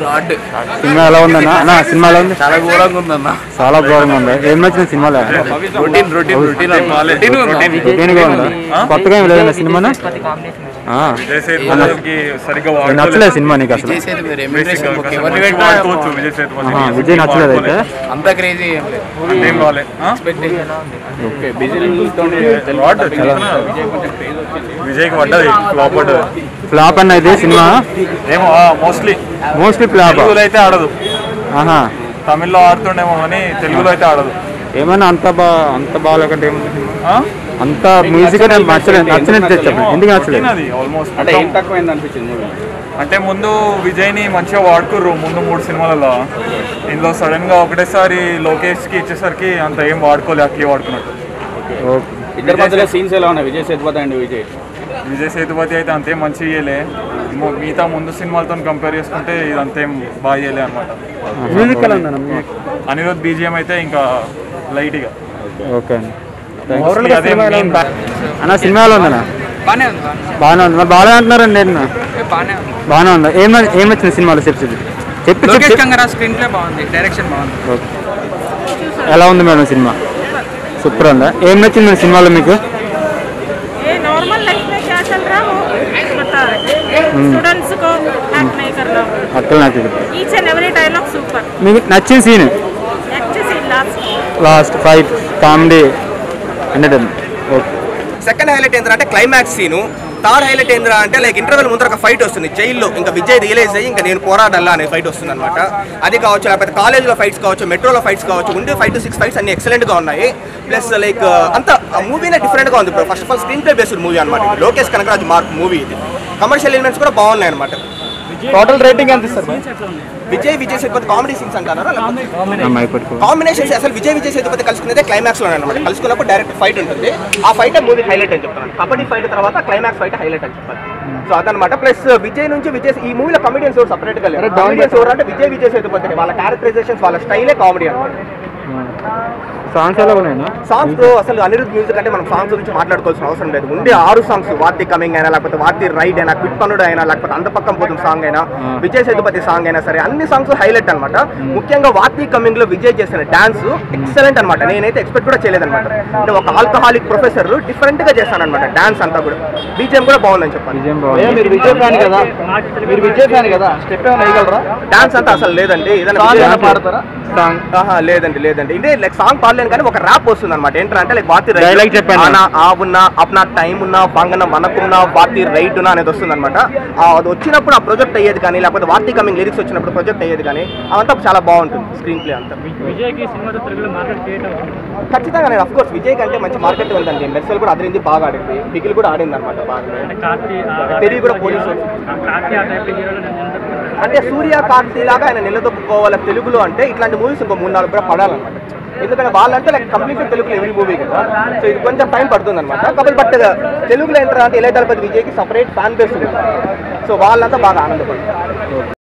God cinema ఎలా ఉందన్న అన్న సినిమా ఎలా ఉంది చాలా ఘోరంగా ఉందన్న చాలా ఘోరంగా ఉంది ఏం నచ్చింది సినిమాలో రొటీన్ రొటీన్ రొటీన్ రొటీన్ రొటీన్గా ఉందా కొత్తగా ఏం లేదన్న సినిమానా ఆ. విజయ్ సేతుపతికి సరిగ్గా ఇది నచ్చలేదు సినిమా నీకు అసలు Vijay Sethupathi basic remuneration book ఎవరిని పెట్టినా వాడుకోవచ్చు విజయ్ సేతుపతి ఆహా, విజయ్ నచ్చలేదు అయితే అంత క్రేజీ ఏం లేదు అంతేం కావాలి ఆ? ఓకే బిజినెస్ వాడు చెప్తున్నా. విజయ్కి పడ్డది ఫ్లాప్ పడ్డది ఫ్లాప్ అన్న ఇది సినిమా ఏమో మోస్ట్లీ మోస్ట్లీ ఫ్లాప్ తెలుగులో అయితే ఆడదు ఆహా తమిళ్లో ఆడుతుండేమో కానీ తెలుగులో అయితే ఆడదు ఏమన్నా అంత బా అంత బాగాలేకంటే ఏముంది సినిమా? ఆ? అంత మ్యూజిక్ నాకు నచ్చలేదు నచ్చినట్టు చెప్పండి ఎందుకు నచ్చలేదు అది ఆల్మోస్ట్ అంటే ఏం తక్కువైంది అనిపించింది మూవీ అంటే ముందు విజయ్ని మంచిగా వాడుకుర్రు ముందు మూడు సినిమాలలో ఇందులో సడన్ గా ఒకటేసారి లోకేష్ కి ఇచ్చేసరికి అంత ఏం వాడుకోలే అట్లే వాడుకున్నట్టు ఓకే ఇద్దరి మధ్యలో సీన్స్ ఎలా ఉన్నాయి విజయ్ సేతుపతి అండ్ విజయ్ విజయ్ సేతుపతి అయితే అంతేం మంచి చేయలే ము- మిగతా ముందు సినిమాలతో కంపేర్ చేసుకుంటే ఇది అంతేం బాగా చేయలే అనమాట మ్యూజిక్ ఎలా ఉందన్న మ్యూజిక్ అనిరుద్ బీజిఎం అయితే ఇంకా లైట్గా ఓకే అండి అదే main back- అన్న సినిమా ఎలా ఉందన్న బానే ఉంది బాగానే ఉంది మరి బాగానే అంటున్నారండి నేను బానే ఉంది బాగానే ఉందా ఏం ఏం వచ్చింది సినిమాలో చెప్పు చెప్పు చెప్పి లోకేష్ చెప్పి కంగరా స్క్రీన్ ప్లే బాగుంది డైరెక్షన్ బాగుంది ఓకే ఎలా ఉంది మేడం సినిమా సూపర్ ఉందా ఏం నచ్చింది మేడం సినిమాలో మీకు ये नॉर्मल लाइफ में क्या चल रहा है वो बता रहे स्टूडेंट्स को हैक नहीं करना అక్కడ నచ్చింది each and every dialogue super మీకు నచ్చిన scene actually last last fight comedy entertainment okay second highlight ఏంటంటే క్లైమాక్స్ సీను థర్డ్ హైలైట్ ఏంద్రా అంటే లైక్ ఇంటర్వెల్ ముందర ఒక ఫైట్ వస్తుంది జైల్లో ఇంకా విజయ్ రియలైజ్ అయ్యి ఇంకా నేను పోరాడల్లా అనే ఫైట్ వస్తుంది అనమాట అది కావచ్చు లేకపోతే కాలేజ్లో ఫైట్స్ కావచ్చు మెట్రోలో ఫైట్స్ కావచ్చు ఉండే ఫైవ్ టు సిక్స్ ఫైట్స్ అన్ని ఎక్సలెంట్ గా ఉన్నాయి ప్లస్ లైక్ అంత ఆ మూవీనే డిఫరెంట్ గా ఉంది bro first of all screen play based movie అనమాట లోకేష్ కనకరాజ్ మార్క్ మూవీ ఇది కమర్షియల్ ఎలిమెంట్స్ కూడా బాగున్నాయి అనమాట టోటల్ రేటింగ్ ఎంత ఇస్తారు విజయ్ విజయ్ సేతుపతి కామెడీ సీన్స్ అంటారా లేకపోతే అమ్మాయి పట్టుకో కాంబినేషన్స్ అసలు విజయ్ విజయ్ సేతుపతి కలుసుకునేదే క్లైమాక్స్ లో అనమాట కలుసుకున్నప్పుడు డైరెక్ట్ ఫైట్ ఉంటుంది ఆ ఫైట్ మూవీ హైలైట్ అని చెప్తాను కబడ్డీ ఫైట్ తర్వాత క్లైమాక్స్ ఫైట్ హైలైట్ అని చెప్పాలి సో అదనమాట ప్లస్ విజయ్ నుంచి విజయ్ ఈ మూవీలో కమెడియన్స్ ఎవరు సపరేట్ గా లేరు కామెడియన్స్ ఎవరు అంటే విజయ్ విజయ్ సేతుపతి వాళ్ళ క్యారెక్టరైజేషన్స్ వాళ్ళ స్టైలే కామెడీ అనమాట సాంగ్స్ ఎలా ఉన్నాయన్నా సాంగ్స్ బ్రో అసలు అనిరుద్ మ్యూజిక్ అంటే మనం సాంగ్స్ గురించి మాట్లాడుకోవాల్సిన అవసరం లేదు ఉండే ఆరు సాంగ్స్ వార్తి కమింగ్ అయినా లేకపోతే వార్తి రైడ్ అయినా క్విట్ పనుడు అయినా లేకపోతే అంత పక్కన పోతున్న సాంగ్ అయినా విజయ్ సేతుపతి సాంగ్ అయినా సరే అన్ని సాంగ్స్ హైలైట్ అనమాట ముఖ్యంగా వార్తి కమింగ్ లో విజయ్ చేసిన డాన్స్ ఎక్సలెంట్ అనమాట నేనైతే ఎక్స్పెక్ట్ కూడా చేయలేదన్నమాట అంటే ఒక ఆల్కహాలిక్ ప్రొఫెసర్ డిఫరెంట్ గా చేస్తానన్నమాట డాన్స్ అంతా కూడా బీజేఎం కూడా బాగుందని చెప్పాలి విజయం బాగుంది మీరు విజయ్ ఫ్యాన్ కదా మీరు విజయ్ ఫ్యాన్ కదా స్టెప్ ఏమైనా వేయగలరా డాన్స్ అంతా అసలు లేదండి ఏదైనా సాంగ్ విజయ్ ఏమైనా పాడతారా సాంగ్ ఆహా లేదండి లేదండి అంటే లైక్ సాంగ్ పాడలేను కానీ ఒక ర్యాప్ వస్తుంది అనమాట ఏంటంటే లైక్ వాతి Dialogue చెప్పండి. ఆనా ఆవున్నా అప్నా టైం ఉన్నా వంగన మనకున్నా వాతి రైట్ ఉన్నా అనేది వస్తుంది అనమాట అది వచ్చినప్పుడు ఆ ప్రొజెక్ట్ అయ్యేది కానీ లేకపోతే వార్తి కమింగ్ లిరిక్స్ వచ్చినప్పుడు ప్రొజెక్ట్ అయ్యేది కానీ అవంతా చాలా బాగుంటుంది స్క్రీన్ ప్లే అంతా ఖచ్చితంగా నేను కోర్స్ విజయ్ కంటే మంచి మార్కెట్ ఉందండి మెర్సల్ కూడా అదిరింది బాగా ఆడింది బిగిల్ కూడా ఆడింది అనమాట బాగా తెలివి కూడా పోలీసు అంటే సూర్య కార్తీ లాగా ఆయన నిలదొక్కుకోవాలి తెలుగులో అంటే ఇట్లాంటి మూవీస్ ఇంకో మూడు నాలుగు కూడా పడాలన్నమాట ఎందుకంటే వాళ్ళంటే లైక్ కంప్లీట్ తెలుగులో ఎవరి మూవీ కదా సో ఇది కొంచెం టైం పడుతుంది అనమాట కాబట్టి బట్ తెలుగులో ఏంటంటే ఇళయ దళపతి విజయ్కి సపరేట్ ఫ్యాన్ బేస్ ఉంది సో వాళ్ళంతా బాగా ఆనందపడతారు